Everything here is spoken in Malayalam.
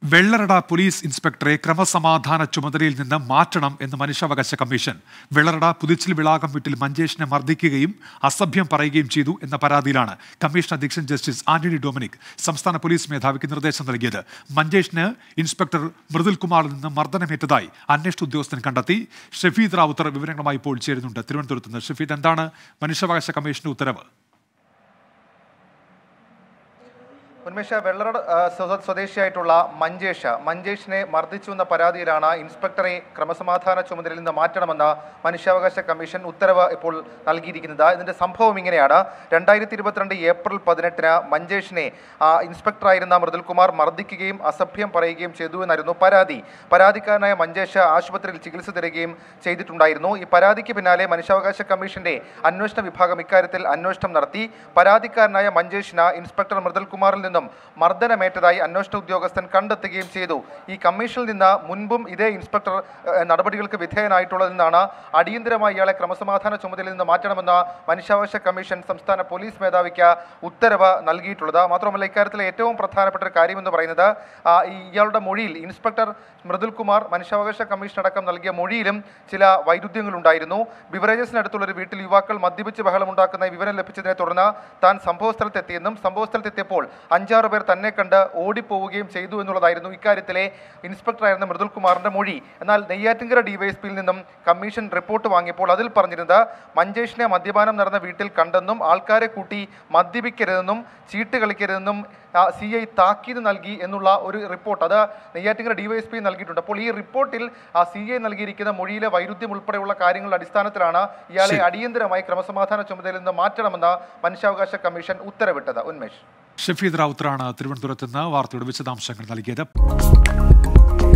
വെള്ളറട പോലീസ് ഇൻസ്പെക്ടറെ ക്രമസമാധാന ചുമതലയിൽ നിന്ന് മാറ്റണം എന്ന് മനുഷ്യാവകാശ കമ്മീഷൻ വെള്ളറട പുതിച്ചിൽ വിളാകം വീട്ടിൽ മഞ്ചേഷിനെ മർദ്ദിക്കുകയും അസഭ്യം പറയുകയും ചെയ്തു എന്ന പരാതിയിലാണ് കമ്മീഷൻ അധ്യക്ഷൻ ജസ്റ്റിസ് ആന്റണി ഡൊമിനിക് സംസ്ഥാന പോലീസ് മേധാവിക്ക് നിർദ്ദേശം നൽകിയത് മഞ്ചേഷിന് ഇൻസ്പെക്ടർ മൃദുൽ കുമാറിൽ നിന്ന് മർദ്ദനമേറ്റതായി അന്വേഷണ ഉദ്യോഗസ്ഥൻ കണ്ടെത്തി ഷഫീദ് റാവുത്തർ വിവരങ്ങളുമായി ഇപ്പോൾ ചേരുന്നുണ്ട് തിരുവനന്തപുരത്ത് നിന്ന് ഷഫീദ് എന്താണ് മനുഷ്യാവകാശ കമ്മീഷന്റെ ഉത്തരവ് ഉന്മേഷ വെള്ളറ ആ, സ്വ- സ്വദേശിയായിട്ടുള്ള മഞ്ചേഷ മഞ്ചേഷിനെ മർദ്ദിച്ചു എന്ന പരാതിയിലാണ് ഇൻസ്പെക്ടറെ ക്രമസമാധാന ചുമതലയിൽ നിന്ന് മാറ്റണമെന്ന് മനുഷ്യാവകാശ കമ്മീഷൻ ഉത്തരവ് ഇപ്പോൾ നൽകിയിരിക്കുന്നത് ഇതിന്റെ സംഭവം ഇങ്ങനെയാണ് രണ്ടായിരത്തി ഇരുപത്തിരണ്ട് ഏപ്രിൽ പതിനെട്ടിന് മഞ്ചേഷിനെ ആ, ഇൻസ്പെക്ടറായിരുന്ന മൃദുൽകുമാർ മർദ്ദിക്കുകയും അസഭ്യം പറയുകയും ചെയ്തു എന്നായിരുന്നു പരാതി പരാതിക്കാരനായ മഞ്ചേഷ ആശുപത്രിയിൽ ചികിത്സ തരികയും ചെയ്തിട്ടുണ്ടായിരുന്നു ഈ പരാതിക്ക് പിന്നാലെ മനുഷ്യാവകാശ കമ്മീഷന്റെ അന്വേഷണ വിഭാഗം ഇക്കാര്യത്തിൽ അന്വേഷണം നടത്തി പരാതിക്കാരനായ മഞ്ചേഷിന് ഇൻസ്പെക്ടർ മൃദുൽകുമാറിൽ നിന്നും മർദ്ദനമേറ്റതായി അന്വേഷണ ഉദ്യോഗസ്ഥൻ കണ്ടെത്തുകയും ചെയ്തു ഈ കമ്മീഷനിൽ നിന്ന് മുൻപും ഇതേ ഇൻസ്പെക്ടർ ഏഹ്, നടപടികൾക്ക് വിധേയനായിട്ടുള്ളതെന്നാണ് അടിയന്തരമായി ഇയാളെ ക്രമസമാധാന ചുമതലയിൽ നിന്ന് മാറ്റണമെന്ന് മനുഷ്യാവകാശ കമ്മീഷൻ സംസ്ഥാന പോലീസ് മേധാവിക്ക് ഉത്തരവ് നൽകിയിട്ടുള്ളത് മാത്രമല്ല ഇക്കാര്യത്തിൽ ഏറ്റവും പ്രധാനപ്പെട്ട ഒരു കാര്യമെന്ന് പറയുന്നത് ആ, ഈ ഇയാളുടെ മൊഴിയിൽ ഇൻസ്പെക്ടർ മൃദുൽകുമാർ മനുഷ്യാവകാശ കമ്മീഷൻ അടക്കം നൽകിയ മൊഴിയിലും ചില വൈരുദ്ധ്യങ്ങളുണ്ടായിരുന്നു ബിവറേജസിനടുത്തുള്ള ഒരു വീട്ടിൽ യുവാക്കൾ മദ്യപിച്ച് ബഹളമുണ്ടാക്കുന്ന വിവരം ലഭിച്ചതിനെ തുടർന്ന് താൻ സംഭവസ്ഥലത്തെത്തിയെന്നും സംഭവസ്ഥലത്തെത്തിയപ്പോൾ അഞ്ചാറ് പേർ തന്നെ കണ്ട് ഓടിപ്പോവുകയും ചെയ്തു എന്നുള്ളതായിരുന്നു ഇക്കാര്യത്തിലെ ഇൻസ്പെക്ടറായിരുന്ന മൃദുൽ കുമാറിന്റെ മൊഴി എന്നാൽ നെയ്യാറ്റിങ്കര ഡിവൈഎസ്പിയിൽ നിന്നും കമ്മീഷൻ റിപ്പോർട്ട് വാങ്ങിയപ്പോൾ അതിൽ പറഞ്ഞിരുന്നത് മഞ്ചേഷിനെ മദ്യപാനം നടന്ന വീട്ടിൽ കണ്ടെന്നും ആൾക്കാരെ കൂട്ടി മദ്യപിക്കരുതെന്നും ചീട്ട് കളിക്കരുതെന്നും സി ഐ താക്കീത് നൽകി എന്നുള്ള ഒരു റിപ്പോർട്ട് അത് നെയ്യാറ്റിങ്കര ഡിവൈഎസ്പി നൽകിയിട്ടുണ്ട് അപ്പോൾ ഈ റിപ്പോർട്ടിൽ ആ സി ഐ നൽകിയിരിക്കുന്ന മൊഴിയിലെ വൈരുദ്ധ്യം ഉൾപ്പെടെയുള്ള കാര്യങ്ങളുടെ അടിസ്ഥാനത്തിലാണ് ഇയാളെ ശരി. അടിയന്തരമായി ക്രമസമാധാന ചുമതലയിൽ നിന്ന് മാറ്റണമെന്ന് മനുഷ്യാവകാശ കമ്മീഷൻ ഉത്തരവിട്ടത് ഉന്മേഷ് ഷഫീദ് റാവുത്തറാണ് തിരുവനന്തപുരത്ത് നിന്ന് വാർത്തയുടെ വിശദാംശങ്ങൾ നൽകിയത്